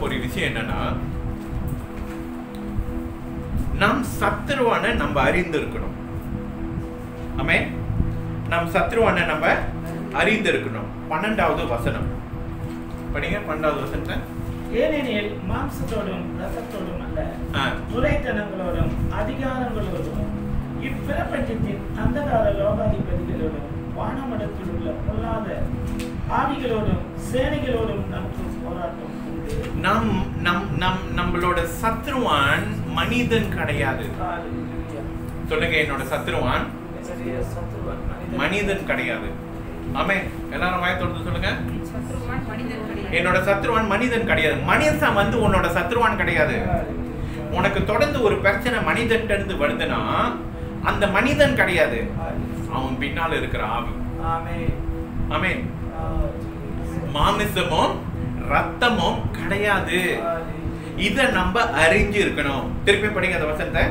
போற விஷயம் என்னன்னா நம் சத்துருவான நம்ம அறிந்திருக்கணும் ஆமே நம் சத்துருவான நம்ம அறிந்திருக்கணும் பன்னெண்டாவது வசனம் படிங்க பன்னெண்டாவது வசனத்தை ஏனெனில் மாம்சத்தோடும் ரசத்தோடும் அல்ல ஆ, துரைத்தனங்களோடும் அதிகாரங்களோடும் இப்பிரபஞ்சத்தின் அந்தகார லோகாதிபதிகளோடும் வானமடத்தில் உள்ள பொல்லாத ஆவிகளோடும் சேனைகளோடும் நமக்கு போராட்டம் உண்டு நம் நம் நம் நம்மளோட சத்ருவான் மனிதன் கிடையாது ஹalleluya. சொல்லுங்க என்னோட சத்ருவான் என்னுடைய சத்துருவன் மனிதன். மனிதன் கிடையாது ஆமே எல்லாரும் வாய தொடர்ந்து சொல்லுங்க சத்ருவான் மனிதன் கிடையாது. என்னோட சத்ருவான் மனிதன் கிடையாது மனிதன் வந்து உன்னோட சத்ருவான் கிடையாது ஹalleluya. உனக்கு தொடர்ந்து ஒரு பிரச்சனை மனிதன்ட்ட இருந்து வருதுன்னா அந்த மனிதன் கிடையாது ஹalleluya. அவன் பின்னால இருக்கிற ஆவி ஆமென். ஆமே ஹalleluya. மாமிசமும் ரத்தமும் கிடையாது ஹalleluya. இத நம்ம அறிஞ்சு இருக்கணும் திருப்பி படிங்க அந்த வசனத்தை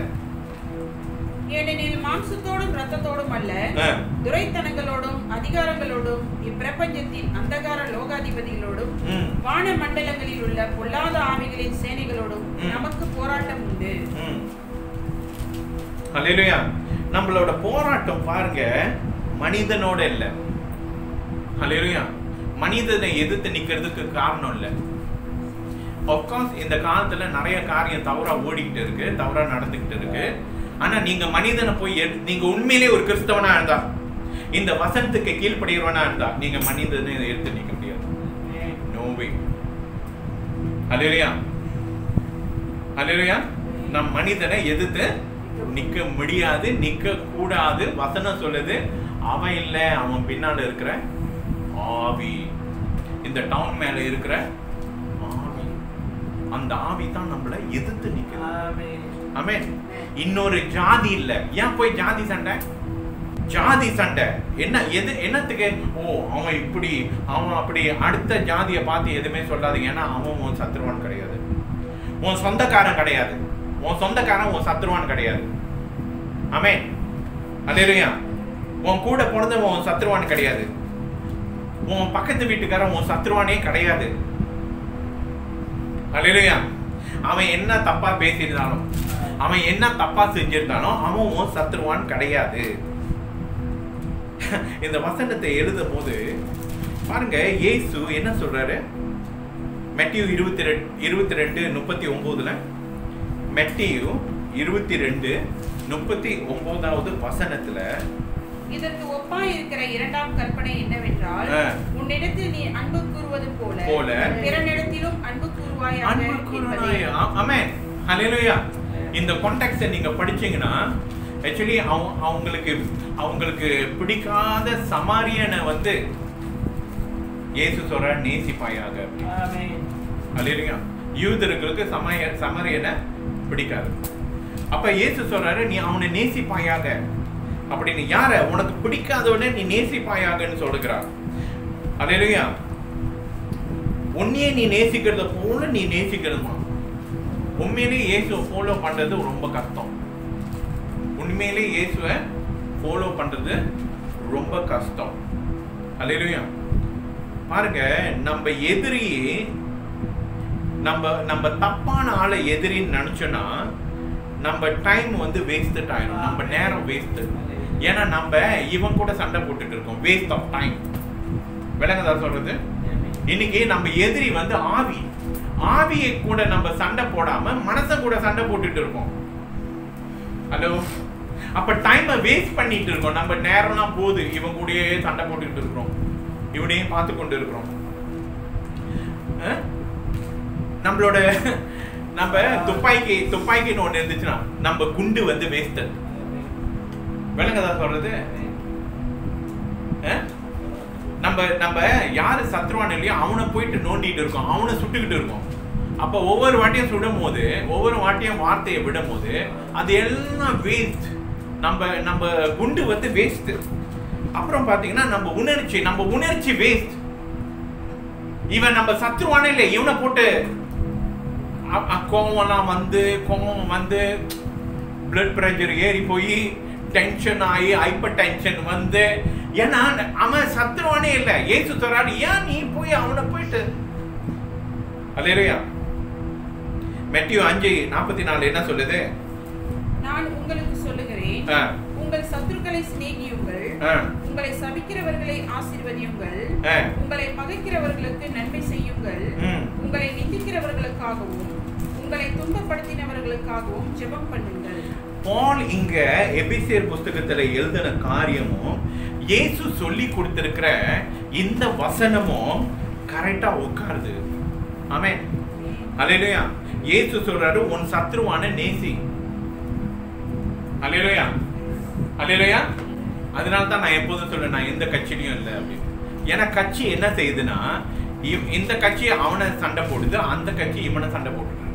ஏனெனில் மாம்சத்தோடும் ரத்தத்தோடும் அல்ல ஆ. துரைத்தனங்களோடும் அதிகாரங்களோடும் இப்பிரபஞ்சத்தின் அந்தகார லோகாதிபதிகளோடும் ம், வான மண்டலங்களில் உள்ள பொல்லாத ஆவிகளின் சேனைகளோடும் ம். நமக்கு போராட்டம் உண்டு ம். அல்லேலூயா நம்மளோட போராட்டம் பாருங்க மனிதனோட இல்ல அல்லேலூயா மனிதனை எதிர்த்து நிக்கிறதுக்கு காரணம் இல்ல அப்கோர்ஸ் இந்த காலத்துல நிறைய காரியம் தவறா ஓடிக்கிட்டு இருக்கு தவறா நடந்துகிட்டு இருக்கு ஆனா நீங்க மனிதனை போய் எடு- நீங்க உண்மையிலேயே ஒரு கிறிஸ்தவனா இருந்தா இந்த வசனத்துக்கு கீழ்ப்படியவனா இருந்தா நீங்க மனிதனை எடுத்து நிக்க முடியாது நோ வே அல்லேலூயா அல்லேலூயா நம் மனிதனை எதிர்த்து நிக்க முடியாது நிக்க கூடாது வசனம் சொல்லுது அவன் இல்ல அவன் பின்னால இருக்கிற ஆவி இந்த டவுன் மேல இருக்கிற ஆவி அந்த ஆவி தான் நம்மள எதிர்த்து நிக்குது ஆமென். ஆமென் இன்னொரு ஜாதி இல்ல ஏன் போய் ஜாதி சண்டை ஜாதி சண்டை என்ன எது என்னத்துக்கு ஓ அவன் இப்படி அவன் அப்படி அடுத்த ஜாதியை பார்த்து எதுவுமே சொல்லாதீங்க ஏன்னா அவன் உன் சத்ருவான் கிடையாது உன் சொந்தக்காரன் கிடையாது உன் சொந்தக்காரன் உன் சத்ருவான் கிடையாது ஆமென் அல்லேலூயா உன் கூட பிறந்த உன் சத்ருவான் கிடையாது உன் பக்கத்து வீட்டுக்காரன் உன் சத்ருவானே கிடையாது அல்லேலூயா அவன் என்ன தப்பா பேசியிருந்தாலும் அவன் என்ன தப்பா செஞ்சிருந்தாலும் அவன் உன் சத்ருவான் கிடையாது இந்த வசனத்தை எழுதும் போது பாருங்க இயேசு என்ன சொல்றாரு மெட்டியு இருபத்தி ரெண்டு இருபத்தி ரெண்டு முப்பத்தி ஒன்பதுல மெட்டியு இருபத்தி ரெண்டு முப்பத்தி ஒன்பதாவது வசனத்துல இதற்கு ஒப்பாய் இருக்கிற இரண்டாம் கற்பனை என்னவென்றால் ஆ. உன்னிடத்தில் நீ அன்பு கூறுவது போல போல பிறனிடத்திலும் அன்பு கூறுவாயாக அன்பு என்பதே. கூறுவாய். ஆ- ஆமென். ஹல்லேலூயா. இந்த கான்டெக்ட்டை நீங்க படிச்சீங்கன்னா ஆக்சுவலி அவங்களுக்கு அவங்களுக்கு பிடிக்காத சமாரியனை வந்து இயேசு சொல்ற நேசிப்பாயாக ஆமென். அல்லேலூயா யூதர்களுக்கு சமய சமரியனை பிடிக்காது அப்ப இயேசு சொல்றாரு நீ அவனை நேசிப்பாயாக அப்படின்னு யார உனக்கு பிடிக்காதவனை நீ நேசிப்பாயாகன்னு சொல்லுகிறார் அல்லேலூயா உன்னையே நீ நேசிக்கிறத போல நீ நேசிக்கிறதுமா உண்மையிலேயே இயேசுவை ஃபாலோ பண்றது ரொம்ப கஷ்டம் உண்மையிலே இயேசுவை ஃபாலோ பண்றது ரொம்ப கஷ்டம் அல்லேலூயா பாருங்க நம்ம எதிரியே நம்ம நம்ம தப்பான ஆளை எதிரின்னு நினைச்சோன்னா நம்ம டைம் வந்து வேஸ்ட் ஆயிடும் நம்ம நேரம் வேஸ்ட் ஏன்னா நம்ம இவன் கூட சண்டை போட்டுட்டு இருக்கோம் வேஸ்ட் ஆஃப் டைம் விளங்குதா சொல்றது இன்னைக்கு நம்ம எதிரி வந்து ஆவி ஆவியை கூட நம்ம சண்டை போடாம மனச கூட சண்டை போட்டுட்டு இருக்கோம் ஹலோ அப்ப டைமை வேஸ்ட் பண்ணிட்டு இருக்கோம் நம்ம நேரம்லாம் போகுது இவன் கூடயே சண்டை போட்டுக்கிட்டு இருக்கிறோம் இவனையே பார்த்து கொண்டு இருக்கிறோம் அஹ்? நம்மளோட நம்ம துப்பாக்கி துப்பாக்கின்னு ஒண்ணு இருந்துச்சுன்னா நம்ம குண்டு வந்து வேஸ்ட் விளங்குதா சொல்றது அஹ்? நம்ம நம்ம யாரு சத்ருவான் இல்லையோ அவனை போயிட்டு நோண்டிட்டு இருக்கோம் அவனை சுட்டுக்கிட்டு இருக்கோம் அப்ப ஒவ்வொரு வாட்டியும் சுடும் போது ஒவ்வொரு வாட்டியும் வார்த்தையை விடும் போது அது எல்லாம் வேஸ்ட் நம்ம நம்ம குண்டு வந்து வேஸ்ட் அப்புறம் பாத்தீங்கன்னா நம்ம உணர்ச்சி நம்ம உணர்ச்சி வேஸ்ட் இவன் நம்ம சத்ருவானே இல்லை இவனை போட்டு அ- அ- கோவம்லாம் வந்து கோவம் வந்து பிளட் ப்ரெஷர் ஏறி போய் டென்ஷன் ஆகி ஹைப்பர் டென்ஷன் வந்து ஏன்னா அவன் சத்துருவானே இல்லை ஏசு சொல்றாரு ஏன் நீ போய் அவனை போயிட்டு அல்லையா மெட்டியோ அஞ்சு நாற்பத்தி நாலு என்ன சொல்லுது நான் உங்களுக்கு சொல்லுகிறேன் ஆ, உங்கள் சத்துருக்களை சிநேகியுங்கள் ஆ, உங்களை சபிக்கிறவர்களை ஆசீர்வதியுங்கள் ஆ. உங்களை பகைக்கிறவர்களுக்கு நன்மை செய்யுங்கள் ம். உங்களை நிந்திக்கிறவர்களுக்காகவும் உங்களை துன்பப்படுத்தினவர்களுக்காகவும் ஜெபம் பண்ணுங்கள் பால் இங்க எபிசியர் புஸ்தகத்துல எழுதின காரியமும் இயேசு சொல்லி கொடுத்திருக்கிற இந்த வசனமும் கரெக்டா உட்காருது ஆமென் அல்லேலூயா இயேசு சொல்றாரு உன் சத்ருவான நேசி அல்லேலூயா அல்லேலூயா அதனால தான் நான் எப்போதும் சொல்றேன் நான் எந்த கட்சியிலையும் இல்லை அப்படின்னு ஏன்னா கட்சி என்ன செய்யுதுன்னா இவ்- இந்த கட்சி அவனை சண்டை போடுது அந்த கட்சி இவனை சண்டை போட்டுட்டு இருக்கு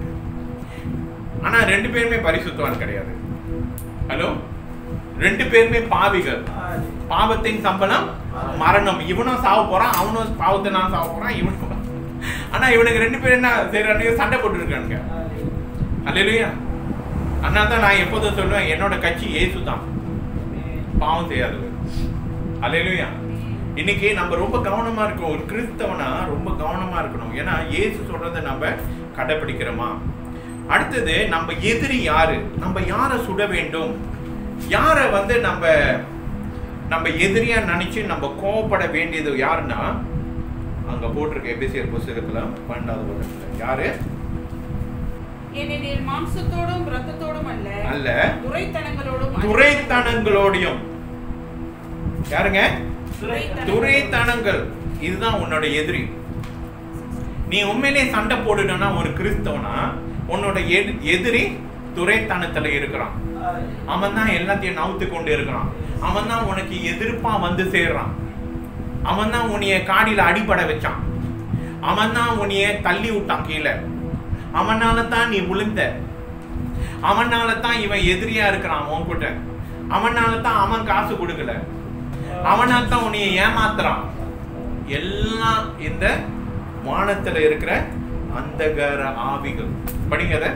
ஆனா ரெண்டு பேருமே பரிசுத்தவான் கிடையாது ஹலோ ரெண்டு பேருமே பாவிகள் பாவத்தின் சம்பளம் மரணம் இவனும் சாவ போறான் அவனும் பாவத்தினால சாவ போறான் இவனும் ஆனா இவனுக்கு ரெண்டு பேரும் என்ன செய்யறானுங்க சண்டை போட்டு இருக்கானுங்க அல்லையா அதனால தான் நான் எப்போதும் சொல்லுவேன் என்னோட கட்சி இயேசு தான் பாவம் செய்யாதவர் அல்லையா இன்னைக்கு நம்ம ரொம்ப கவனமா இருக்கோம் ஒரு கிறிஸ்தவனா ரொம்ப கவனமா இருக்கணும் ஏன்னா இயேசு சொல்றதை நம்ம கடைபிடிக்கிறோமா அடுத்தது நம்ம எதிரி யாரு நம்ம யாரை சுட வேண்டும் யாரை வந்து நம்ம நம்ம எதிரியா நினைச்சு நம்ம கோவப்பட வேண்டியது யாருன்னா அங்க போட்டிருக்க எபிசியர் புஸ்தகத்துல பன்னெண்டாவது வருடத்துல யாரு ஏனெனில் மாம்சத்தோடும் இரத்தத்தோடும் அல்ல அல்ல துரைத்தனங்களோடும் துரைத்தனங்களோடையும் யாருங்க துரைத்தனங்களோடும் துரைத்தனங்கள் இதுதான் உன்னோட எதிரி நீ உண்மையிலே சண்டை போடுனா ஒரு கிறிஸ்தவனா உன்னோட எதி- எதிரி துரைத்தனத்துல இருக்கிறான் அவன் தான் எல்லாத்தையும் நவுத்து கொண்டு இருக்கிறான் அவன் தான் உனக்கு எதிர்ப்பா வந்து சேர்றான் அவன் தான் உன்னைய காடியில அடிபட வச்சான் அவன் தான் உன்னைய தள்ளி விட்டான் கீழே அவனால தான் நீ விழுந்த அவனால தான் இவன் எதிரியா இருக்கிறான் உன்கிட்ட அவனால தான் அவன் காசு கொடுக்கல அவனால தான் உன்னைய ஏமாத்துறான் எல்லாம் இந்த வானத்துல இருக்கிற அந்தகார ஆவிகள் படிங்க அத.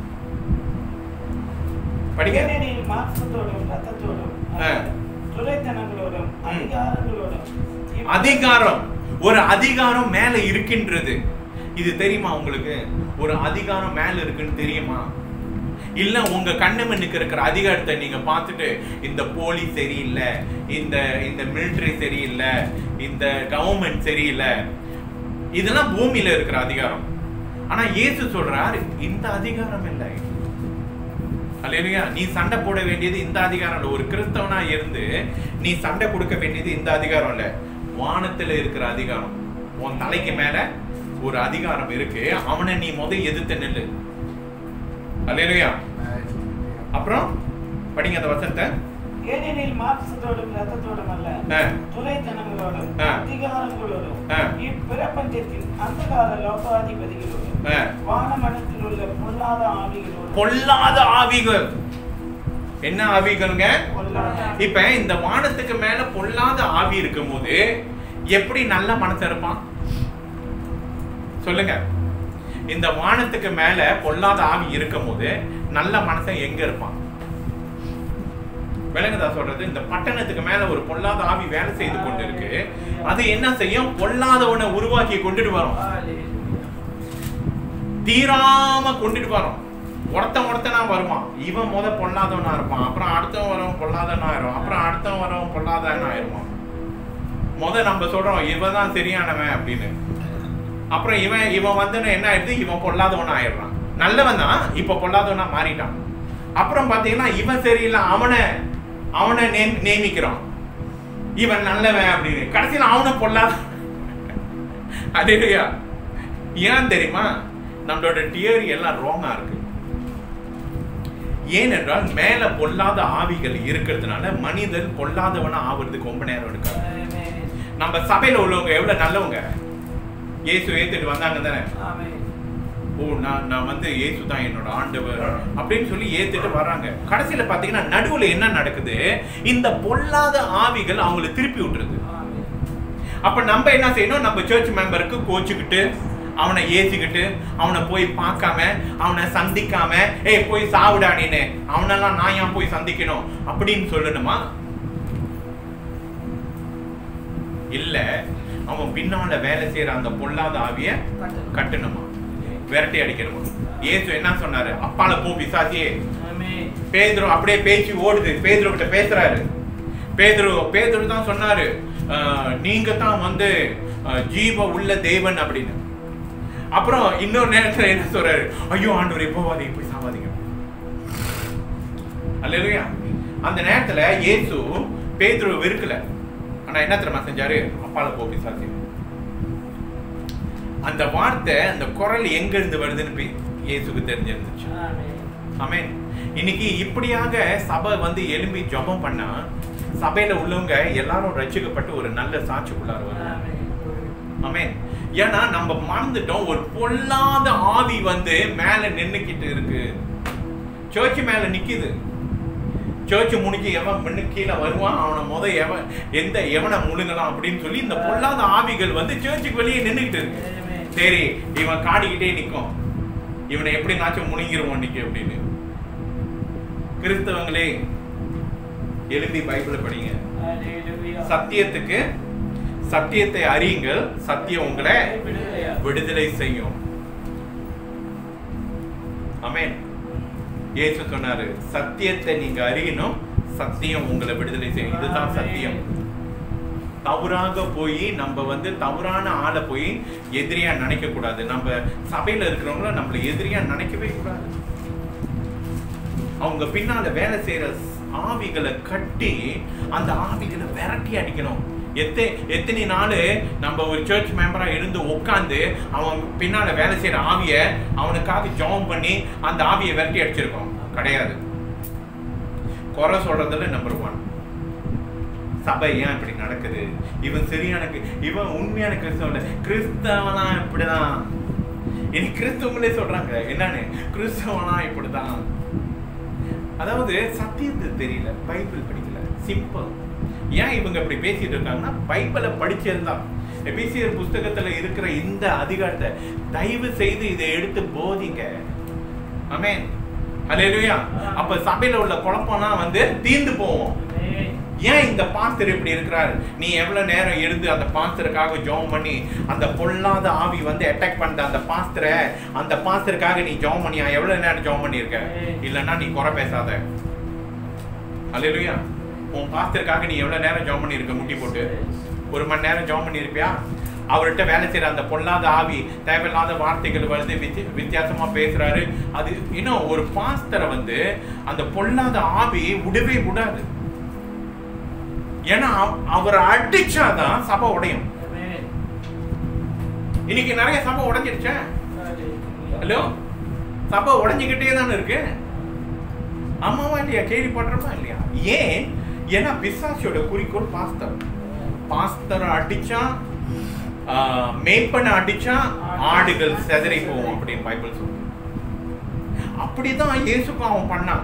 படிங்க ஏனெனில் மாம்சத்தோடும் ரத்தத்தோடும் ஆ. துரைத்தனங்களோடும் ம். அதிகாரங்களோடும் இப்ப- அதிகாரம் ஒரு அதிகாரம் மேல இருக்கின்றது இது தெரியுமா உங்களுக்கு ஒரு அதிகாரம் மேல இருக்குன்னு தெரியுமா இல்ல உங்க கண்ணு மண்ணுக்கு இருக்கிற அதிகாரத்தை நீங்க பார்த்துட்டு இந்த போலீஸ் சரியில்லை இந்த இந்த மிலிட்டரி சரியில்லை இந்த கவர்மெண்ட் சரியில்லை இதெல்லாம் பூமியில இருக்கிற அதிகாரம் ஆனா இயேசு சொல்றாரு இந்த அதிகாரம் இல்லை அல்லேலூயா நீ சண்டை போட வேண்டியது இந்த அதிகாரம் இல்ல ஒரு கிறிஸ்தவனா இருந்து நீ சண்டை கொடுக்க வேண்டியது இந்த அதிகாரம் இல்ல வானத்துல இருக்கிற அதிகாரம் உன் தலைக்கு மேல ஒரு அதிகாரம் இருக்கு அவனை நீ முத எதிர்த்து நில்லு அல்லேலூயா அப்புறம் படிங்க அந்த வசனத்தை ஏனெனில் மாம்சத்தோடும் ரத்தத்தோடும் அல்ல ஆ. துரைத்தனங்களோடும் ஆ. அதிகாரங்களோடும் ஆ. இப்பிரபஞ்சத்தின் அந்தகார லோகாதிபதிகளோடும் ஆ. வானமனத்தில் உள்ள பொல்லாத ஆவிகளோடும் பொல்லாத ஆவிகள் என்ன ஆவிகள்ங்க பொல்லாத இப்ப இந்த வானத்துக்கு மேல பொல்லாத ஆவி இருக்கும் போது எப்படி நல்ல மனசு இருப்பான் சொல்லுங்க இந்த வானத்துக்கு மேல பொல்லாத ஆவி இருக்கும் போது நல்ல மனசன் எங்க இருப்பான் விளங்குதா சொல்றது இந்த பட்டணத்துக்கு மேல ஒரு பொல்லாத ஆவி வேலை செய்து கொண்டு இருக்கு அது என்ன செய்யும் பொல்லாதவனை உருவாக்கி கொண்டுட்டு வரும் தீராம கொண்டுட்டு வரோம் ஒருத்தன் ஒருத்தனா வருவான் இவன் முத பொல்லாதவனா இருப்பான் அப்புறம் அடுத்தவன் வரவன் பொல்லாதவனா ஆயிரும் அப்புறம் அடுத்தவன் வரவன் பொல்லாதவனா ஆயிருவான் முத நம்ம சொல்றோம் இவன் தான் சரியானவன் அப்படின்னு அப்புறம் இவன் இவன் வந்து என்ன ஆயிடுது இவன் பொல்லாதவனா ஆயிடுறான் நல்லவன் தான் இப்ப பொல்லாதவனா மாறிட்டான் அப்புறம் பாத்தீங்கன்னா இவன் சரியில்லை அவனை அவனை நே- நியமிக்கிறான் இவன் நல்லவன் அப்படின்னு கடைசியில் அவனை பொல்லாத அடேயா ஏன் தெரியுமா நம்மளோட தியரி எல்லாம் ராங்கா இருக்கு ஏனென்றால் மேல பொல்லாத ஆவிகள் இருக்கிறதுனால மனிதன் பொல்லாதவனா ஆவறதுக்கு ரொம்ப நேரம் எடுக்காது நம்ம சபையில உள்ளவங்க எவ்வளவு நல்லவங்க இயேசு ஏத்துட்டு வந்தாங்க தானே ஓ நான் நான் வந்து இயேசு தான் என்னோட ஆண்டவர் அப்படின்னு சொல்லி ஏத்துட்டு வர்றாங்க கடைசியில பாத்தீங்கன்னா நடுவுல என்ன நடக்குது இந்த பொல்லாத ஆவிகள் அவங்களை திருப்பி விட்டுருது அப்ப நம்ம என்ன செய்யணும் நம்ம சர்ச் மெம்பருக்கு கோச்சுக்கிட்டு அவனை ஏசிக்கிட்டு அவனை போய் பார்க்காம அவனை சந்திக்காம ஏய் போய் சாவுடா நீனு அவனெல்லாம் நான் ஏன் போய் சந்திக்கணும் அப்படின்னு சொல்லணுமா இல்ல அவன் பின்னால வேலை செய்யற அந்த பொல்லாத ஆவிய கட்டணுமா விரட்டி அடிக்கணுமா இயேசு என்ன சொன்னாரு அப்பால போ பிசாசியே ஆமென். பேதுரு அப்படியே பேச்சு ஓடுது பேதுரு கிட்ட பேசுறாரு பேதுரு பேதுரு தான் சொன்னாரு "அஹ், நீங்க தான் வந்து அஹ், ஜீவ உள்ள தேவன் அப்படின்னு அப்புறம் இன்னொரு நேரத்துல என்ன சொல்றாரு ஐயோ ஆண்டவரே போவாதீங்க போய் சாவாதீங்க அல்லேலூயா அந்த நேரத்துல இயேசு பேதுரு வெறுக்கல ஆனா என்ன தெரியுமா செஞ்சாரு அப்பால போ பிசாசு அந்த வார்த்தை அந்த குரல் எங்க இருந்து வருதுன்னு பி- இயேசுக்கு தெரிஞ்சிருந்துச்சு ஆமென். ஆமென் இன்னைக்கு இப்படியாக சபை வந்து எழும்பி ஜெபம் பண்ணா சபையில உள்ளவங்க எல்லாரும் ரட்சிக்கப்பட்டு ஒரு நல்ல சாட்சிக்குள்ளார வருவாங்க ஆமென். ஆமென் ஏன்னா நம்ம மறந்துட்டோம் ஒரு பொல்லாத ஆவி வந்து மேல நின்னுக்கிட்டு இருக்கு சர்ச் மேல நிக்குது சர்ச் முடிஞ்சு எவன் முன்னு கீழே வருவான் அவனை முத எவன் எந்த எவனை முழுங்கலாம் அப்படின்னு சொல்லி இந்த பொல்லாத ஆவிகள் வந்து சர்ச்சுக்கு வெளியே நின்னுக்கிட்டு இருக்கு ஆமென். சரி இவன் காடிக்கிட்டே நிக்கும் இவனை எப்படி நாச்சும் முழுங்கிருவோம் இன்னைக்கு அப்படின்னு கிறிஸ்தவங்களே எழுப்பி பைபிளை படிங்க ஹalleluya. சத்தியத்துக்கு சத்தியத்தை அறியுங்கள் சத்தியம் உங்களை விடுதலையா. விடுதலை செய்யும் ஆமென் இயேசு சொன்னாரு சத்தியத்தை நீங்க அறியணும் சத்தியம் உங்களை விடுதலை செய்யும் இதுதான் சத்தியம் தவறாக போய் நம்ம வந்து தவறான ஆளை போய் எதிரியா நினைக்க கூடாது நம்ம சபையில இருக்கிறவங்கள நம்மள எதிரியா நினைக்கவே கூடாது அவங்க பின்னால வேலை செய்யற ஆவிகளை கட்டி அந்த ஆவிகளை விரட்டி அடிக்கணும் எத்த எத்தனை நாள் நம்ம ஒரு சர்ச் மெம்பரா இருந்து உட்காந்து அவன் பின்னால வேலை செய்யற ஆவிய அவனுக்காக ஜாம் பண்ணி அந்த ஆவியை விரட்டி அடிச்சிருக்கோம் கிடையாது குறை சொல்றதுல நம்பர் ஒன் சபை ஏன் இப்படி நடக்குது இவன் சரியான கி- இவன் உண்மையான கிறிஸ்தவன் கிறிஸ்தவனா இப்படிதான் இனி கிறிஸ்தவங்களே சொல்றாங்க என்னன்னு கிறிஸ்தவனா இப்படிதான் அதாவது சத்தியத்தை தெரியல பைபிள் படிக்கல சிம்பிள் ஏன் இவங்க இப்படி பேசிட்டு இருக்காங்கன்னா பைபிளை படிச்சிருந்தா எபிசியர் புஸ்தகத்துல இருக்கிற இந்த அதிகாரத்தை தயவு செய்து இதை எடுத்து போதிங்க ஆமென் ஹalleluya அப்ப சபையில உள்ள குழப்பம்லாம் வந்து தீர்ந்து போவோம் ஆமென். ஏன் இந்த பாஸ்டர் இப்படி இருக்கிறாரு நீ எவ்வளவு நேரம் இருந்து அந்த பாஸ்டருக்காக ஜெபம் பண்ணி அந்த பொல்லாத ஆவி வந்து அட்டாக் பண்ண அந்த பாஸ்டரை அந்த பாஸ்டருக்காக நீ ஜெபம் பண்ணியா எவ்வளவு நேரம் ஜெபம் பண்ணியிருக்க இல்லைன்னா நீ குறை பேசாத அல்லேலூயா உன் பாஸ்டருக்காக நீ எவ்வளவு நேரம் ஜெபம் பண்ணியிருக்க முட்டி போட்டு ஒரு மணி நேரம் ஜெபம் பண்ணியிருப்பியா அவர்கிட்ட வேலை செய்யற அந்த பொல்லாத ஆவி தேவையில்லாத வார்த்தைகள் வருது வித்தி வித்தியாசமா பேசுறாரு அது இன்னும் ஒரு பாஸ்டரை வந்து அந்த பொல்லாத ஆவி விடவே விடாது ஏன்னா அவ- அவரை அடிச்சாதான் சபை உடையும் ஆமென். இன்னைக்கு நிறைய சபை உடைஞ்சிருச்சே ஹalleluya. ஹலோ சபை உடைஞ்சுக்கிட்டே தானே இருக்கு ஆமாவா இல்லையா கேள்விப்படுறோமா இல்லையா ஏன் ஏன்னா பிசாசியோட குறிக்கோள் பாஸ்தர் பாஸ்தர் அடிச்சா ஆஹ், மேய்ப்பனை அடிச்சா ஆடுகள் செதறி போகும் அப்படின்னு பைபிள் சொல்லுது அப்படிதான் இயேசுக்கும் அவன் பண்ணான்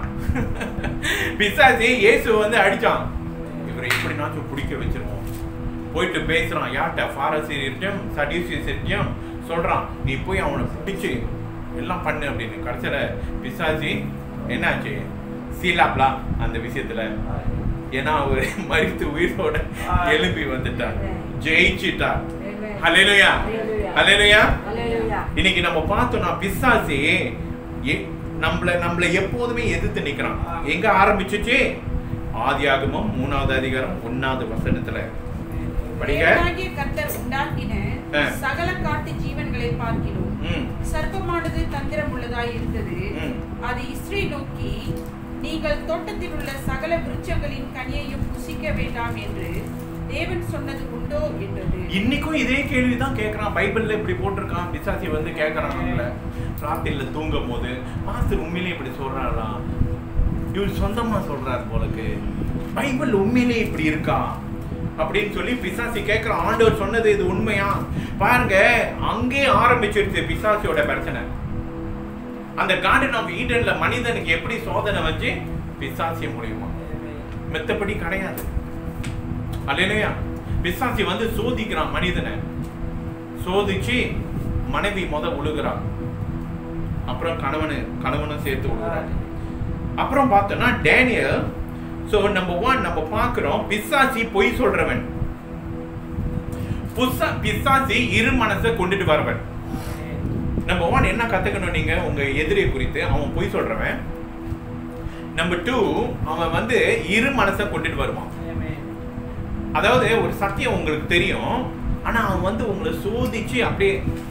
பிசாசி இயேசு வந்து அடிச்சான் இவரை எப்படினாச்சும் பிடிக்க வச்சிருவோம் போயிட்டு பேசுறான் யார்கிட்ட ஃபாரசீர்ட்டையும் சடியூசியர்ட்டையும் சொல்றான் நீ போய் அவனை பிடிச்சு எல்லாம் பண்ணு அப்படின்னு கடைசியில பிசாசி என்னாச்சு சீலாப்லா அந்த விஷயத்துல ஏன்னா அவர் மறித்து உயிரோட எழுப்பி வந்துட்டார் ஜெயிச்சிட்டார் ஹalleluya ஹalleluya இன்னைக்கு நம்ம பார்த்தோம்னா பிசாசி எ- நம்மள நம்மள எப்போதுமே எதிர்த்து நிக்கிறான் எங்க ஆரம்பிச்சுச்சு ஆதியாகமம் மூணாவது அதிகாரம் ஒன்னாவது வசனத்துல படிங்க தேவனாகிய கர்த்தர் உண்டாக்கின ஆ. சகல காட்டு ஜீவன்களை பார்க்கிறோம் ம் சர்ப்பமானது தந்திரம் உள்ளதாய் இருந்தது ம். அது இஸ்ரீ நோக்கி நீங்கள் தோட்டத்தில் உள்ள சகல விருட்சங்களின் கனியையும் புசிக்க வேண்டாம் என்று தேவன் சொன்னது உண்டோ என்றது இன்னைக்கும் இதே கேள்விதான் கேட்கறான் பைபிள்ல இப்படி போட்டிருக்கான் பிசாசி வந்து கேட்கறான் நம்மள ராத்திரில தூங்கும் போது மாஸ்டர் உண்மையிலே இப்படி சொல்றாரா இவர் சொந்தமா சொல்றாரு போலக்கு பைபிள் உண்மையிலே இப்படி இருக்கா அப்படின்னு சொல்லி பிசாசி கேட்கிற ஆண்டவர் சொன்னது இது உண்மையா பாருங்க அங்கே ஆரம்பிச்சிருச்சு பிசாசியோட பிரச்சனை அந்த கார்டன் ஆஃப் ஈடன்ல மனிதனுக்கு எப்படி சோதனை வச்சு பிசாசி மூலியமா மெத்தபடி கிடையாது அல்லையா பிசாசி வந்து சோதிக்கிறான் மனிதனை சோதிச்சு மனைவி முத உழுகிறான் அப்புறம் கணவனு கணவனும் சேர்த்து விழுகிறான் அப்புறம் பார்த்தோம்னா டேனியல் சோ நம்பர் ஒன் நம்ம பார்க்கிறோம் பிசாசி பொய் சொல்றவன் புசா பிசாசி இரு மனசை கொண்டுட்டு வரவன் நம்பர் ஒன் என்ன கத்துக்கணும் நீங்க உங்க எதிரியை குறித்து அவன் பொய் சொல்றவன் நம்பர் டூ அவன் வந்து இரு மனசை கொண்டுட்டு வருவான் Amen. அதாவது ஒரு சத்தியம் உங்களுக்கு தெரியும் ஆனா அவன் வந்து உங்களை சோதிச்சு அப்படியே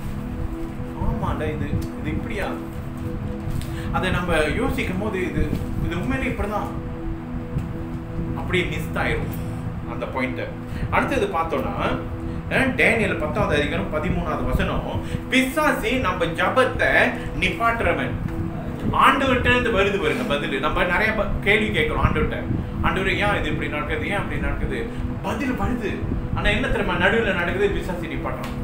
ஆமாண்டா இது இது இப்படியா அதை நம்ம யோசிக்கும் போது இது இது உண்மையிலே இப்படிதான் அப்படியே மிஸ் ஆயிரும் அந்த பாயிண்ட் அடுத்தது பார்த்தோம்னா அஹ், டேனியல் பத்தாவது அதிகாரம் பதிமூணாவது வசனம் பிசாசி நம்ம ஜபத்தை நிப்பாட்டுறவன் ஆண்டவர்கிட்ட இருந்து வருது பாருங்க பதில் நம்ம நிறைய ப- கேள்வி கேட்கிறோம் ஆண்டவர்கிட்ட ஆண்டவர் ஏன் இது இப்படி நடக்குது ஏன் அப்படி நடக்குது பதில் வருது ஆனா என்ன தெரியுமா நடுவில் நடக்குது பிசாசி நிப்பாட்டுறான்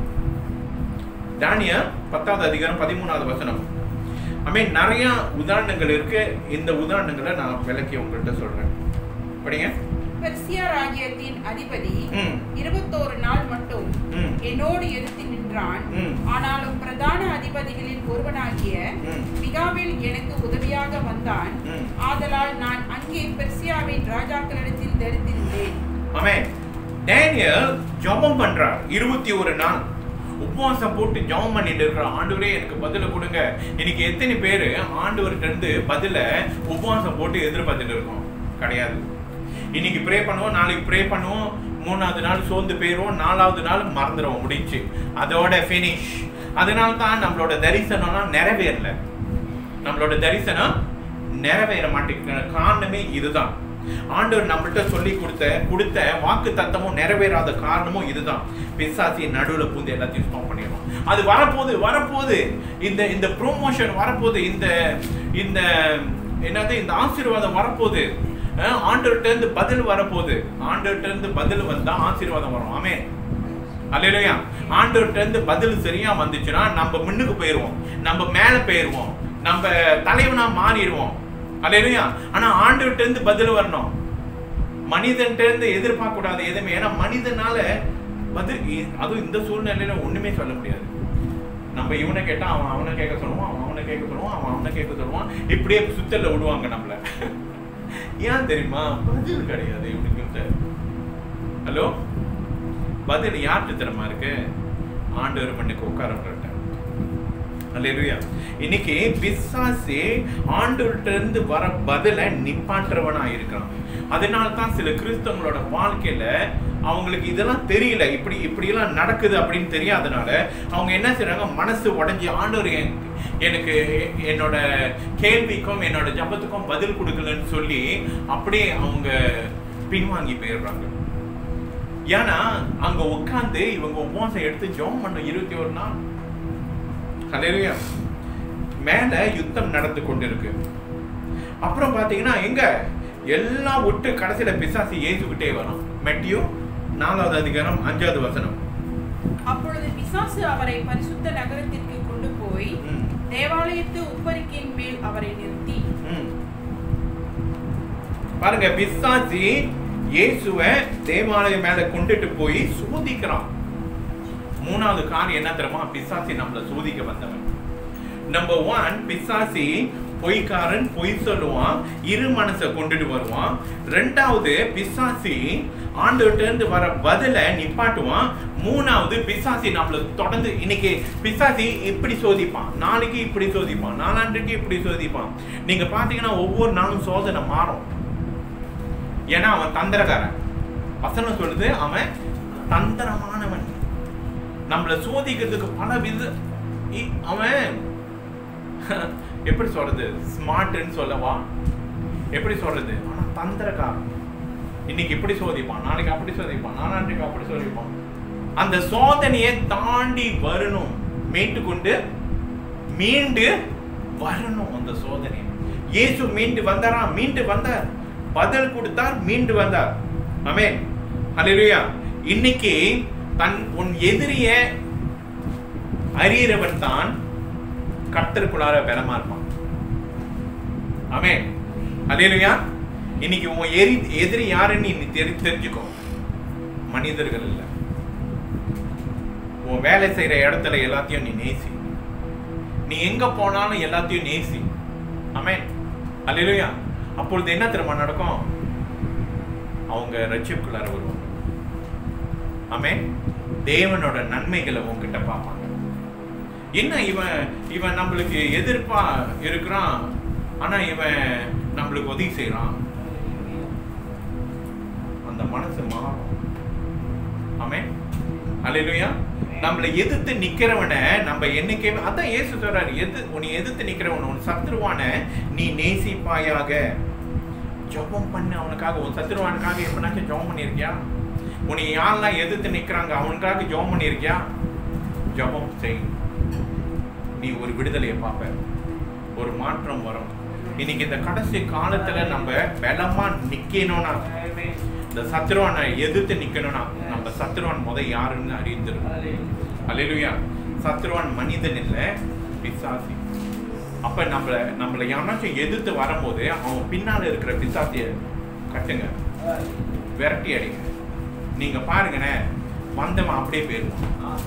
தானிய பத்தாவது அதிகாரம் பதிமூணாவது வசனம் ஐ மீன் நிறைய உதாரணங்கள் இருக்கு இந்த உதாரணங்களை நான் விளக்கி உங்கள்கிட்ட சொல்றேன் படிங்க பெர்சியா ராஜ்யத்தின் அதிபதி ம் இருபத்தோரு நாள் மட்டும் ம் என்னோடு எதிர்த்து நின்றான் ம். ஆனாலும் பிரதான அதிபதிகளில் ஒருவனாகிய ம். மிகாவில் எனக்கு உதவியாக வந்தான் ம். ஆதலால் நான் அங்கே பெர்சியாவின் ராஜாக்களிடத்தில் தரித்திருந்தேன் ஆமென் டேனியல் ஜெபம் பண்றார் இருபத்தி ஒரு நாள் உபவாசம் போட்டு ஜெபம் பண்ணிட்டு இருக்கிற ஆண்டவரே எனக்கு பதில கொடுங்க இன்னைக்கு எத்தனை பேர் ஆண்டவர்கிட்ட இருந்து பதில உபவாசம் போட்டு எதிர்பார்த்துட்டு இருக்கோம் கிடையாது இன்னைக்கு ப்ரே பண்ணுவோம் நாளைக்கு ப்ரே பண்ணுவோம் மூணாவது நாள் சோர்ந்து போயிடுவோம் நாலாவது நாள் மறந்துடுவோம் முடிஞ்சு அதோட ஃபினிஷ் அதனால தான் நம்மளோட தரிசனம்லாம் நிறைவேறல நம்மளோட தரிசனம் நிறைவேற மாட்டேங்கிற காரணமே இதுதான் ஆண்டவர் நம்மள்ட்ட சொல்லி கொடுத்த கொடுத்த வாக்கு தத்தமும் நிறைவேறாத காரணமும் இதுதான் பிசாசி நடுவுல பூந்து எல்லாத்தையும் ஸ்டாப் பண்ணிடுவோம் அது வரப்போகுது வரப்போகுது இந்த இந்த ப்ரொமோஷன் வரப்போகுது இந்த இந்த என்னது இந்த ஆசீர்வாதம் வரப்போகுது அஹ் ஆண்டவர்ட்ட இருந்து பதில் வரப்போகுது ஆண்டவர்ட்ட இருந்து பதில் வந்தா ஆசீர்வாதம் வரும் ஆமே அல்லையா ஆண்டவர்கிட்ட இருந்து பதில் சரியா வந்துச்சுன்னா நம்ம முன்னுக்கு போயிருவோம் நம்ம மேல போயிருவோம் நம்ம தலைவனா மாறிடுவோம் அல்லையா ஆனா ஆண்டவர்கிட்ட இருந்து பதில் வரணும் மனிதன்ட்ட இருந்து எதிர்பார்க்க கூடாது எதுவுமே ஏன்னா மனிதனால பதில் இ- அதுவும் இந்த சூழ்நிலையில ஒண்ணுமே சொல்ல முடியாது நம்ம இவனை கேட்டா அவன் அவனை கேட்க சொல்லுவான் அவன் அவனை கேட்க சொல்லுவான் அவன் அவனை கேட்க சொல்லுவான் இப்படியே சுத்தல்ல விடுவாங்க நம்மள ஏன் தெரியுமா பதில் கிடையாது இவனுக்கு ஹலோ பதில் யார்கிட்ட திறமா இருக்கு ஆண்டவர் மண்ணுக்கு உட்காரவங்கள்ட்ட அல்லேலூயா இன்னைக்கு பிசாசு ஆண்டவர்கிட்ட இருந்து வர பதில நிப்பாட்டுறவனா இருக்கான் அதனால தான் சில கிறிஸ்தவங்களோட வாழ்க்கையில அவங்களுக்கு இதெல்லாம் தெரியல இப்படி இப்படியெல்லாம் நடக்குது அப்படின்னு தெரியாதனால அவங்க என்ன செய்றாங்க மனசு உடைஞ்சு ஆண்டவர் என்- எனக்கு என்னோட கேள்விக்கும் என்னோட ஜபத்துக்கும் பதில் கொடுக்கலன்னு சொல்லி அப்படியே அவங்க பின்வாங்கி போயிடுறாங்க ஏன்னா அங்க உட்கார்ந்து இவங்க உபவாசம் எடுத்து ஜெபம் பண்ண இருபத்தி ஒரு நாள் ஹalleluya மேல யுத்தம் நடந்து கொண்டிருக்கு அப்புறம் பாத்தீங்கன்னா எங்க எல்லாம் விட்டு கடைசியில பிசாசு ஏசுகிட்டே வரும் மெட்டியோ நாலாவது அதிகாரம் அஞ்சாவது வசனம் அப்பொழுது பிசாசு அவரை பரிசுத்த நகரத்திற்கு கொண்டு போய் ம், தேவாலயத்து உப்பரிக்கையின் மேல் அவரை நிறுத்தி ம். பாருங்க பிசாசி இயேசுவை தேவாலயம் மேல கொண்டுட்டு போய் சோதிக்கிறான் மூணாவது காரியம் என்ன தெரியுமா பிசாசி நம்மள சோதிக்க வந்தவன் நம்பர் ஒன் பிசாசி பொய்க்காரன் பொய் சொல்லுவான் இரு மனசை கொண்டுட்டு வருவான் ரெண்டாவது பிசாசி ஆண்டவர்கிட்ட இருந்து வர பதில நிப்பாட்டுவான் மூணாவது பிசாசி நம்மள தொடர்ந்து இன்னைக்கு பிசாசி இப்படி சோதிப்பான் நாளைக்கு இப்படி சோதிப்பான் நாலாண்டுக்கு இப்படி சோதிப்பான் நீங்க பாத்தீங்கன்னா ஒவ்வொரு நாளும் சோதனை மாறும் ஏன்னா அவன் தந்திரக்காரன் வசனம் சொல்லுது அவன் தந்திரமானவன் நம்மள சோதிக்கிறதுக்கு பல வித இ- அவன் எப்படி சொல்றது ஸ்மார்ட்னு சொல்லவா எப்படி சொல்றது ஆனா தந்திரக்காரன் இன்னைக்கு இப்படி சோதிப்பான் நாளைக்கு அப்படி சோதிப்பான் நாளான்றைக்கு அப்படி சோதிப்பான் அந்த சோதனையை தாண்டி வரணும் மீட்டு கொண்டு மீண்டு வரணும் அந்த சோதனை இயேசு மீண்டு வந்தாரா மீண்டு வந்தார் பதில் கொடுத்தார் மீண்டு வந்தார் ஆமென் ஹalleluya இன்னைக்கு தன் உன் எதிரிய அறியறவன் தான் கர்த்தருக்குள்ளார பலமா இருப்பான் ஆமென் ஹalleluya இன்னைக்கு உன் எரி எதிரி யாருன்னு நீ தெரி தெரிஞ்சுக்கோ மனிதர்கள் இல்ல உன் வேலை செய்யற இடத்துல எல்லாத்தையும் நீ நேசி நீ எங்க போனாலும் எல்லாத்தையும் நேசி ஆமென் அல்லேலூயா அப்பொழுது என்ன தெரியுமா நடக்கும் அவங்க ரட்சிப்புக்குள்ளார வருவாங்க ஆமென் தேவனோட நன்மைகளை உன்கிட்ட பார்ப்பாங்க என்ன இவன் இவன் நம்மளுக்கு எதிர்ப்பா இருக்கிறான் ஆனா இவன் நம்மளுக்கு உதவி செய்றான் அந்த மனசு மாறும் ஆமே அல்லேலூயா நம்மளை எதிர்த்து நிக்கிறவனை நம்ம என்னைக்குமே அதான் இயேசு சொல்றாரு எது உன்னை எதிர்த்து நிக்கிறவன் உன் சத்துருவான நீ நேசிப்பாயாக ஜெபம் பண்ணு அவனுக்காக உன் சத்துருவானுக்காக எப்பனாச்சும் ஜெபம் பண்ணியிருக்கியா உன்னை யாரெல்லாம் எதிர்த்து நிக்கிறாங்க அவனுக்காக ஜெபம் பண்ணியிருக்கியா ஜெபம் செய் நீ ஒரு விடுதலையை பார்ப்ப ஒரு மாற்றம் வரும் இன்னைக்கு இந்த கடைசி காலத்துல நம்ம பலமா நிக்கணும்னா இந்த சத்ருவானை எதிர்த்து நிக்கணும்னா நம்ம சத்ருவான் முத யாருன்னு அறிந்திருக்கணும் அல்லேலூயா சத்ருவான் மனிதன் இல்ல பிசாசி அப்ப நம்மள நம்மள யாராச்சும் எதிர்த்து வரும்போது அவன் பின்னால இருக்கிற பிசாசிய கட்டுங்க விரட்டி அடிங்க நீங்க பாருங்கண்ணே வந்தவன் அப்படியே போயிருவான்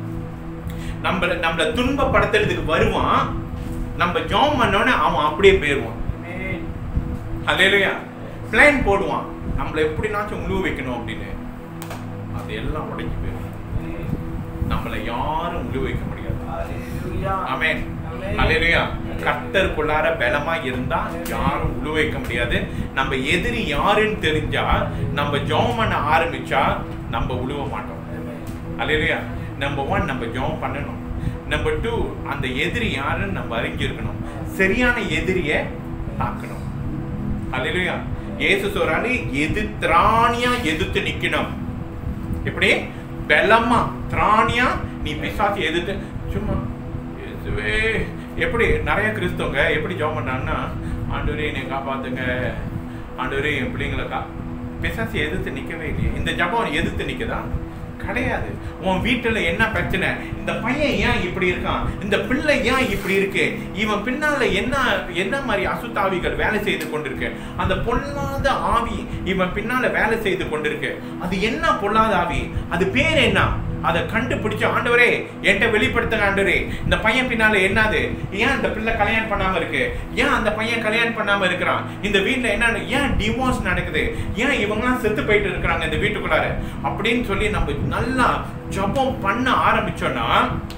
நம்மள நம்மள துன்பப்படுத்துறதுக்கு வருவான் நம்ம ஜாம் பண்ணோன்னே அவன் அப்படியே போயிருவான் அல்லேலூயா பிளான் போடுவான் நம்மள எப்படினாச்சும் உழுவ வைக்கணும் அப்படின்னு அது எல்லாம் உடைஞ்சு போயிடும் நம்மளை யாரும் உழுவ வைக்க முடியாது ஆமென் அல்லேலூயா கர்த்தருக்குள்ளார பலமா இருந்தா யாரும் உழுவ வைக்க முடியாது நம்ம எதிரி யாருன்னு தெரிஞ்சா நம்ம ஜெபம் பண்ண ஆரம்பிச்சா நம்ம உழுவ மாட்டோம் அல்லேலூயா நம்பர் ஒன் நம்ம ஜெபம் பண்ணணும் நம்பர் டூ அந்த எதிரி யாருன்னு நம்ம அறிஞ்சிருக்கணும் சரியான எதிரிய தாக்கணும் அல்லேலூயா இயேசு சொல்றாரு எது திராணியா எதிர்த்து நிக்கணும் எப்படி பலமா திராணியா நீ பிசாசு எதிர்த்து சும்மா இயேசுவே எப்படி நிறைய கிறிஸ்தவங்க எப்படி ஜெபம் பண்ணாங்கன்னா ஆண்டவரே என்னை காப்பாத்துங்க ஆண்டவரே என் பிள்ளைங்களை கா பிசாசு எதிர்த்து நிக்கவே இல்லையே இந்த ஜெபம் எதிர்த்து நிக்குதா கிடையாது உன் வீட்டுல என்ன பிரச்சனை இந்த பையன் ஏன் இப்படி இருக்கான் இந்த பிள்ளை ஏன் இப்படி இருக்கு இவன் பின்னால என்ன என்ன மாதிரி அசுத்தாவிகள் வேலை செய்து கொண்டிருக்கு அந்த பொல்லாத ஆவி இவன் பின்னால வேலை செய்து கொண்டிருக்கு அது என்ன பொல்லாத ஆவி அது பேர் என்ன அதை கண்டுபிடிச்சு ஆண்டவரே என்கிட்ட வெளிப்படுத்துங்க ஆண்டவரே இந்த பையன் பின்னால என்னது ஏன் இந்த பிள்ளை கல்யாணம் பண்ணாம இருக்கு ஏன் அந்த பையன் கல்யாணம் பண்ணாம இருக்கிறான் இந்த வீட்ல என்ன ஏன் டிவோர்ஸ் நடக்குது ஏன் இவங்கலாம் செத்து போயிட்டு இருக்கிறாங்க இந்த வீட்டுக்குள்ளார அப்படின்னு சொல்லி நம்ம நல்லா ஜபம் பண்ண ஆரம்பிச்சோம்னா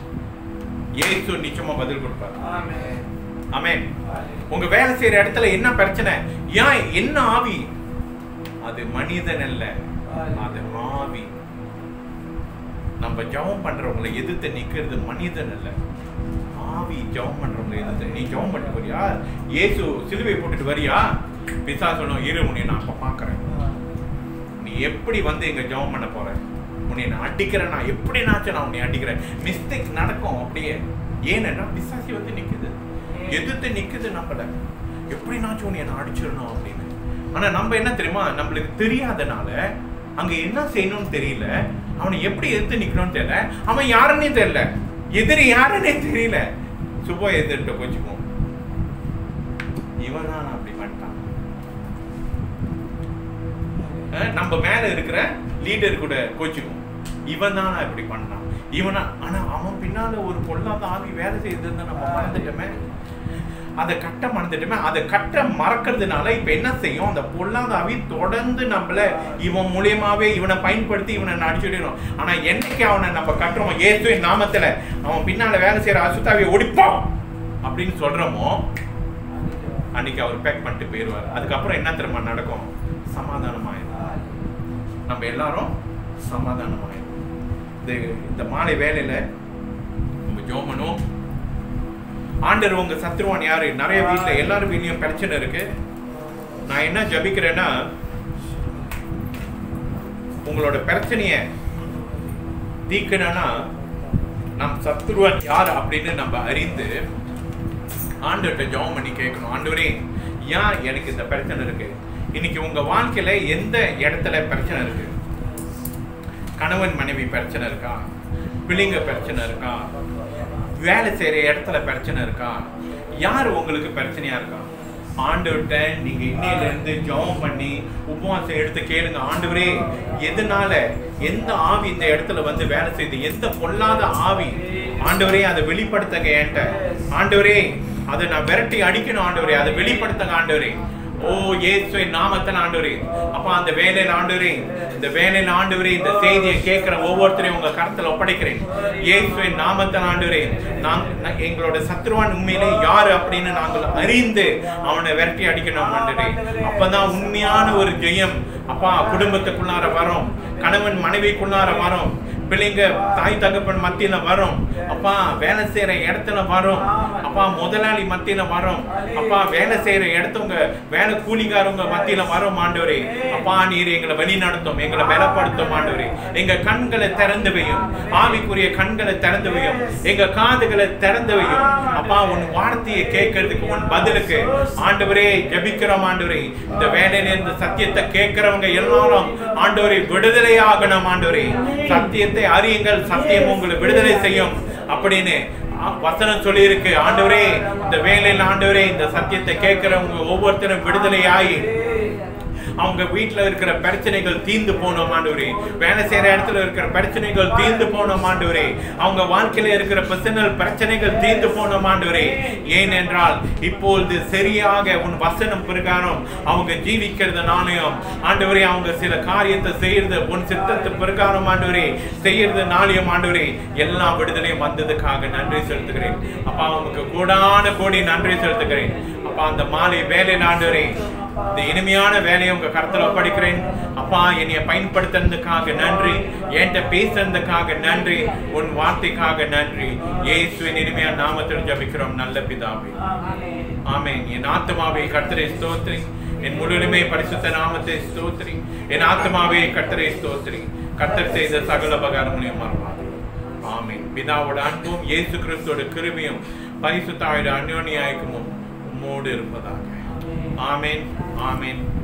இயேசு நிச்சயமா பதில் கொடுப்பார் ஆமென் உங்க வேலை செய்யற இடத்துல என்ன பிரச்சனை ஏன் என்ன ஆவி அது மனிதன் அல்ல அது ஆவி நம்ம ஜெபம் பண்றவங்களை எதிர்த்து நிக்கிறது மனிதன் அல்ல ஆவி ஜெபம் பண்றவங்களை எதிர்த்து நீ ஜெபம் பண்ணிட்டு வரியா இயேசு சிலுவை போட்டுட்டு வரியா பிசா சொன்னோம் இரு உன்னை நான் அப்ப பாக்குறேன் நீ எப்படி வந்து இங்க ஜெபம் பண்ண போற உன்னை நான் அடிக்கிறேன் நான் எப்படினாச்சும் நான் உன்னை அடிக்கிறேன் மிஸ்டேக் நடக்கும் அப்படியே ஏன்னா பிசாசி வந்து நிக்குது எதிர்த்து நிக்குது நம்மள எப்படினாச்சும் உன்னை நான் அடிச்சிடணும் அப்படின்னு ஆனா நம்ம என்ன தெரியுமா நம்மளுக்கு தெரியாதனால அங்க என்ன செய்யணும்னு தெரியல அவனை எப்படி எதிர்த்து நிக்கணும்னு தெரியல அவன் யாருன்னே தெரியல எதிரி யாருன்னே தெரியல சுபா எதிர்ட்ட கொஞ்சம் இவன் தான் அப்படி பண்ணிட்டான் அஹ் நம்ம மேல இருக்கிற லீடர் கூட கோச்சுக்கும் இவன் தான் இப்படி பண்ணான் இவனா ஆனா அவன் பின்னால ஒரு பொல்லாத ஆவி வேலை செய்யறதுன்னு நம்ம மறந்துட்டோமே அதை கட்ட மறந்துட்டோமே அதை கட்ட மறக்கிறதுனால இப்ப என்ன செய்யும் அந்த பொல்லாத ஆவி தொடர்ந்து நம்மள இவன் மூலியமாவே இவனை பயன்படுத்தி இவனை நடிச்சுடணும் ஆனா என்னைக்கு அவனை நம்ம கட்டுறோம் இயேசுவின் நாமத்துல அவன் பின்னால வேலை செய்யற அசுத்தாவியை ஒடிப்போம் அப்படின்னு சொல்றோமோ அன்னைக்கு அவர் பேக் பண்ணிட்டு போயிடுவார் அதுக்கப்புறம் என்ன திரும்ப நடக்கும் சமாதானமாயிரும் நம்ம எல்லாரும் சமாதானமாயிரும் இந்த இந்த மாலை வேலையில நம்ம ஜோமனும் ஆண்டர் உங்க சத்ருவான் யாரு நிறைய வீட்ல எல்லாரும் வீட்லயும் பிரச்சனை இருக்கு நான் என்ன ஜபிக்கிறேன்னா உங்களோட பிரச்சனைய தீக்கணும்னா நம் சத்ருவன் யார் அப்படின்னு நம்ம அறிந்து ஆண்டவர்கிட்ட ஜெபம் பண்ணி கேட்கணும் ஆண்டவரே ஏன் எனக்கு இந்த பிரச்சனை இருக்கு இன்னைக்கு உங்க வாழ்க்கையில எந்த இடத்துல பிரச்சனை இருக்கு கணவன் மனைவி பிரச்சனை இருக்கா பிள்ளைங்க பிரச்சனை இருக்கா வேலை செய்யற இடத்துல பிரச்சனை இருக்கா யார் உங்களுக்கு பிரச்சனையா இருக்கா ஆண்டவர்கிட்ட நீங்க இன்னையில இருந்து ஜெபம் பண்ணி உபவாசம் எடுத்து கேளுங்க ஆண்டவரே எதனால எந்த ஆவி இந்த இடத்துல வந்து வேலை செய்யுது எந்த பொல்லாத ஆவி ஆண்டவரே அதை வெளிப்படுத்துங்க என்கிட்ட ஆண்டவரே அதை நான் விரட்டி அடிக்கணும் ஆண்டவரே அதை வெளிப்படுத்துங்க ஆண்டவரே ஓ இயேசுவின் நாமத்தில் ஆண்டவரே அப்பா அந்த வேலையில் ஆண்டவரே இந்த வேலையில் ஆண்டவரே இந்த செய்தியை கேட்கிற ஒவ்வொருத்தரையும் உங்க கருத்துல ஒப்படைக்கிறேன் இயேசுவின் நாமத்தில் ஆண்டவரே நான் நான் எங்களோட சத்ருவான் உண்மையிலே யாரு அப்படின்னு நாங்கள் அறிந்து அவனை விரட்டி அடிக்கணும் ஆண்டவரே அப்பதான் உண்மையான ஒரு ஜெயம் அப்பா குடும்பத்துக்குள்ளார வரும் கணவன் மனைவிக்குள்ளார வரும் பிள்ளைங்க தாய் தகப்பன் மத்தியில வரும் அப்பா வேலை செய்யற இடத்துல வரும் அப்பா முதலாளி மத்தியில வரும் அப்பா வேலை செய்யற இடத்தவங்க வேலை கூலிக்காரவங்க மத்தியில வரும் ஆண்டவரே அப்பா நீர் எங்களை வழி நடத்தும் எங்களை பலப்படுத்தும் ஆண்டவரே எங்க கண்களை திறந்து வையும் ஆவிக்குரிய கண்களை திறந்து வையும் எங்க காதுகளை திறந்து வையும் அப்பா உன் வார்த்தையை கேட்கறதுக்கு உன் பதிலுக்கு ஆண்டவரே ஜெபிக்கிறோம் ஆண்டவரே இந்த வேலையில இந்த சத்தியத்தை கேட்கிறவங்க எல்லாரும் ஆண்டவரை விடுதலையாகணும் ஆண்டவரே சத்தியத்தை அறியுங்கள் சத்தியம் உங்களை விடுதலை செய்யும் அப்படின்னு ஆ, வசனம் சொல்லி இருக்கு ஆண்டவரே இந்த வேலையில் ஆண்டவரே இந்த சத்தியத்தை கேட்கிறவங்க ஒவ்வொருத்தரும் விடுதலையாகி அவங்க வீட்ல இருக்கிற பிரச்சனைகள் தீர்ந்து போனோம் ஆண்டவரே வேலை செய்யற இடத்துல இருக்கிற பிரச்சனைகள் தீர்ந்து போனோம் ஆண்டவரே அவங்க வாழ்க்கையில இருக்கிற பர்சனல் பிரச்சனைகள் தீர்ந்து போனோம் ஆண்டவரே ஏனென்றால் இப்பொழுது சரியாக உன் வசனம் பிரகாரம் அவங்க ஜீவிக்கிறதுனாலையும் ஆண்டவரே அவங்க சில காரியத்தை செய்யறது உன் சித்தத்து பிரகாரம் ஆண்டவரே செய்யறதுனாலையும் ஆண்டவரே எல்லா விடுதலையும் வந்ததுக்காக நன்றி செலுத்துகிறேன் அப்பா உமக்கு கூடான கோடி நன்றி செலுத்துகிறேன் அப்பா அந்த மாலை வேலை ஆண்டவரே இந்த இனிமையான வேலையை உங்க கருத்துல ஒப்படைக்கிறேன் அப்பா என்னைய பயன்படுத்துறதுக்காக நன்றி என்கிட்ட பேசுறதுக்காக நன்றி உன் வார்த்தைக்காக நன்றி இயேசுவின் இனிமையான நாமத்தில் ஜபிக்கிறோம் நல்ல பிதாவே ஆமென் என் ஆத்மாவை கர்த்தரை ஸ்தோத்திரி என் முழுமை பரிசுத்த நாமத்தை ஸ்தோத்திரி என் ஆத்மாவை கர்த்தரை ஸ்தோத்திரி கர்த்தர் செய்த சகல பகாரங்களையும் மறவாது ஆமென் பிதாவோட அன்பும் இயேசு கிறிஸ்துவோட கிருபையும் பரிசுத்தாவோட அந்யோன்யாய்க்கும் உம்மோடு இருப்பதாக ஆமென் ஆமென்